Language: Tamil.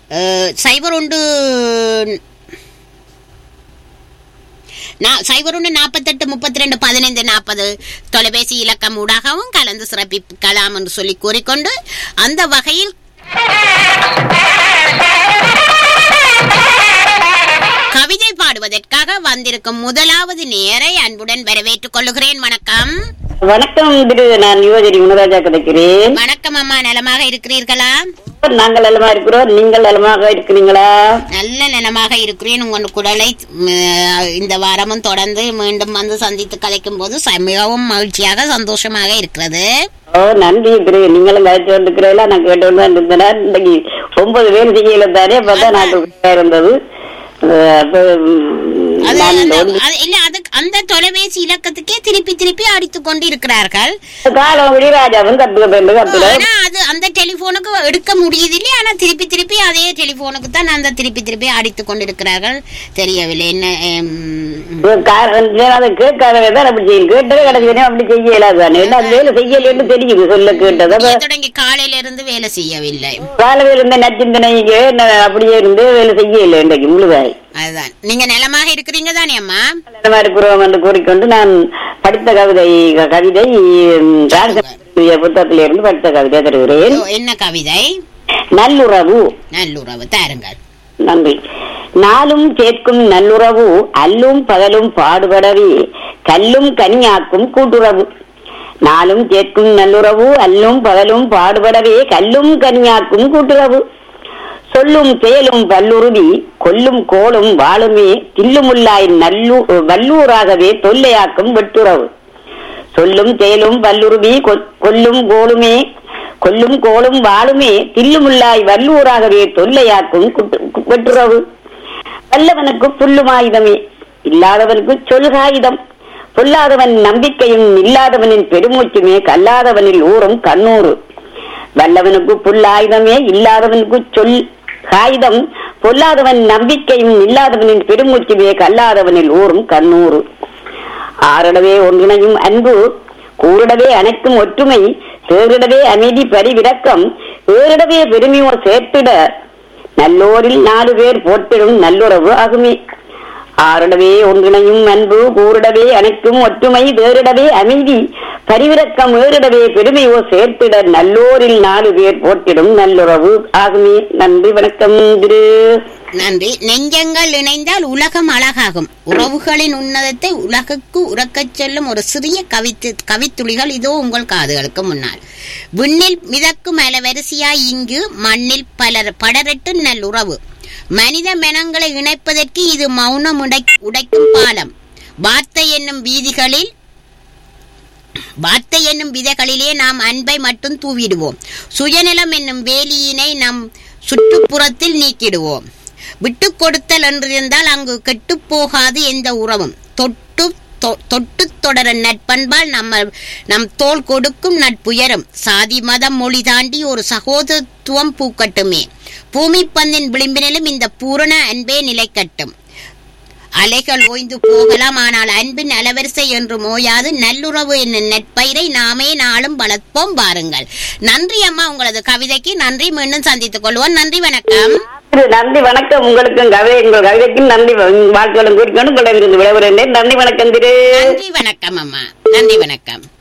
அஹ், சைபர் ஒன்று நா- சைபர் ஒன்று நாற்பத்தெட்டு முப்பத்தி ரெண்டு பதினைந்து நாற்பது தொலைபேசி இலக்கம் ஊடாகவும் கலந்து சிறப்பிக்கலாம் என்று சொல்லி கூறிக்கொண்டு அந்த வகையில் கவிதை பாடுவதற்காக வந்திருக்கும் முதலாவது நேரை அன்புடன் வரவேற்றுக் கொள்ளுகிறேன் வணக்கம் வணக்கம் திரு நான் யுவஜரி குணராஜா கிடைக்கிறேன் வணக்கம் அம்மா நலமாக இருக்கிறீர்களா நாங்கள் நலமா இருக்கிறோம் நீங்கள் நலமாக இருக்கிறீங்களா நல்ல நலமாக இருக்கிறேன் உங்கள் குரலை ம், இந்த வாரமும் தொடர்ந்து மீண்டும் வந்து சந்தித்து கலைக்கும் போது ச- மிகவும் மகிழ்ச்சியாக சந்தோஷமாக இருக்கிறது ஓ நன்றி திரு நீங்களும் கழிச்சு வந்துக்கிறீங்களா நான் கேட்டு தான் இருந்தேன் இன்னைக்கு ஒன்பது பேர் செய்யல தானே பார்த்தா நாங்கள் இருந்தது அஹ் அப்ப, ம், அது நான் அந்த வந்து அது- இல்ல அது அந்த தொலைபேசி இலக்கத்துக்கே திருப்பி திருப்பி அடித்துக் கொண்டு இருக்கிறார்கள் காலம் விடிராஜாவும் கத்துக்க பேருந்து கத்துல ஆனா அது அந்த டெலிபோனுக்கு எடுக்க முடியுது இல்லையா ஆனா திருப்பி திருப்பி அதே டெலிபோனுக்கு தான் அந்த திருப்பி திருப்பி அடித்துக் கொண்டிருக்கிறார்கள் தெரியவில்லை என்ன எம், அதை கேட்காதவே தான் அப்படி செய்யும் கேட்டதே கிடைச்சதே அப்படி செய்ய இயலாது தானே என்ன அது வேலை செய்யலன்னு தெரியுது சொல்ல கேட்டது அப்ப இங்கே தொடங்கி காலையில இருந்து வேலை செய்யவில்லை காலையில் இருந்த நச்சிந்தனைக்கு நான் அப்படியே இருந்து வேலை செய்ய இல்லை இன்றைக்கு முழுதாய் அதுதான் நீங்க நலமாக இருக்கிறீங்க தானே அம்மா நல்லமா இருக்கிறோம் என்று கூறிக்கொண்டு நான் படித்த கவிதை கவிதை ம், ராஜசபாரிய புத்தகத்திலிருந்து படித்த கவிதை தருகிறேன் ஓ, என்ன கவிதை நல்லுறவு நல்லுறவு தாருங்கள் நன்றி நாளும் சேர்க்கும் நல்லுறவு அல்லும் பகலும் பாடுபடவே கல்லும் கனியாக்கும் கூட்டுறவு நாளும் சேர்க்கும் நல்லுறவு அல்லும் பகலும் பாடுபடவே கல்லும் கனியாக்கும் கூட்டுறவு சொல்லும் செயலும் பல்லுருவி கொல்லும் கோலும் வாழுமே தில்லுமுல்லாய் நல்லூ வல்லூராகவே தொல்லையாக்கும் வெட்டுறவு சொல்லும் செயலும் வல்லுருவி கொ- கொல்லும் கோலுமே கொல்லும் கோலும் வாழுமே தில்லுமுல்லாய் வல்லூராகவே தொல்லையாக்கும் குட்டு- கு- வெட்டுறவு வல்லவனுக்கு புல்லுமாயுதமே இல்லாதவனுக்கு சொல்காயுதம் பொல்லாதவன் நம்பிக்கையும் இல்லாதவனின் பெருமூச்சுமே கல்லாதவனில் ஊறும் கண்ணூறு வல்லவனுக்கு புல்லாயுதமே இல்லாதவனுக்கு சொல் காயுதம் பொல்லாதவன் நம்பிக்கையும் இல்லாதவனின் பெருமூச்சுமே கல்லாதவனில் ஊறும் கண்ணூறு ஆறிடவே ஒன்றிணையும் அன்பு கூறிடவே அனைத்தும் ஒற்றுமை சேரிடவே அமைதி பரிவிரக்கம் ஏறிடவே பெருமையோர் சேர்த்திட நல்லோரில் நாலு பேர் போற்றிடும் நல்லுறவு ஆகுமே ஆறிடவே ஒன்றிணையும் அன்பு கூறிடவே அனைத்தும் ஒற்றுமை வேறிடவே அமைதி பரிவிரக்கம் ஏறிடவே பெருமையோ சேர்த்திட நல்லோரில் நாலு பேர் போற்றிடும் நல்லுறவு ஆகுமே நன்றி வணக்கம் திரு நன்றி நெஞ்சங்கள் இணைந்தால் உலகம் அழகாகும் உறவுகளின் உன்னதத்தை உலகுக்கு உறக்கச் சொல்லும் ஒரு சிறிய கவித்து கவித்துளிகள் இதோ உங்கள் காதுகளுக்கு முன்னால் விண்ணில் மிதக்கும் அலவரிசையாய் இங்கு மண்ணில் பலர் படரட்டு நல்லுறவு மனித மனங்களை இணைப்பதற்கு இது மௌனம் உடை உடைக்கும் பாலம் வார்த்தை என்னும் வீதிகளில் வார்த்தை என்னும் விதைகளிலே நாம் அன்பை மட்டும் தூவிடுவோம் சுயநலம் என்னும் வேலியினை நம் சுற்றுப்புறத்தில் நீக்கிடுவோம் விட்டு கொடுத்தல் என்றிருந்தால் அங்கு கெட்டுப் போகாது எந்த உறவும் தொட்டு தொ- தொட்டு தொடர நட்பண்பால் நம்ம நம் தோள் கொடுக்கும் நட்புயரும் சாதி மதம் மொழி தாண்டி ஒரு சகோதரத்துவம் பூக்கட்டுமே பூமி பந்தின் விளிம்பினிலும் இந்த பூரண அன்பே நிலைக்கட்டும் அலைகள் ஓய்ந்து போகலாம் ஆனால் அன்பின் அலவரிசை என்று மோயாது நல்லுறவு என்னும் நட்பயிரை நாமே நாளும் வளர்ப்போம் பாருங்கள் நன்றி அம்மா உங்களது கவிதைக்கு நன்றி மீண்டும் சந்தித்துக் கொள்வோம் நன்றி வணக்கம் திரு நன்றி வணக்கம் உங்களுக்கும் கவிதை உங்கள் கவிதைக்கும் நன்றி வ- வாழ்த்துக்களும் கூறிக்கொண்டு உங்களிடம் இருந்து விடைபெறுகிறேன் நன்றி வணக்கம் திரு நன்றி வணக்கம் அம்மா நன்றி வணக்கம்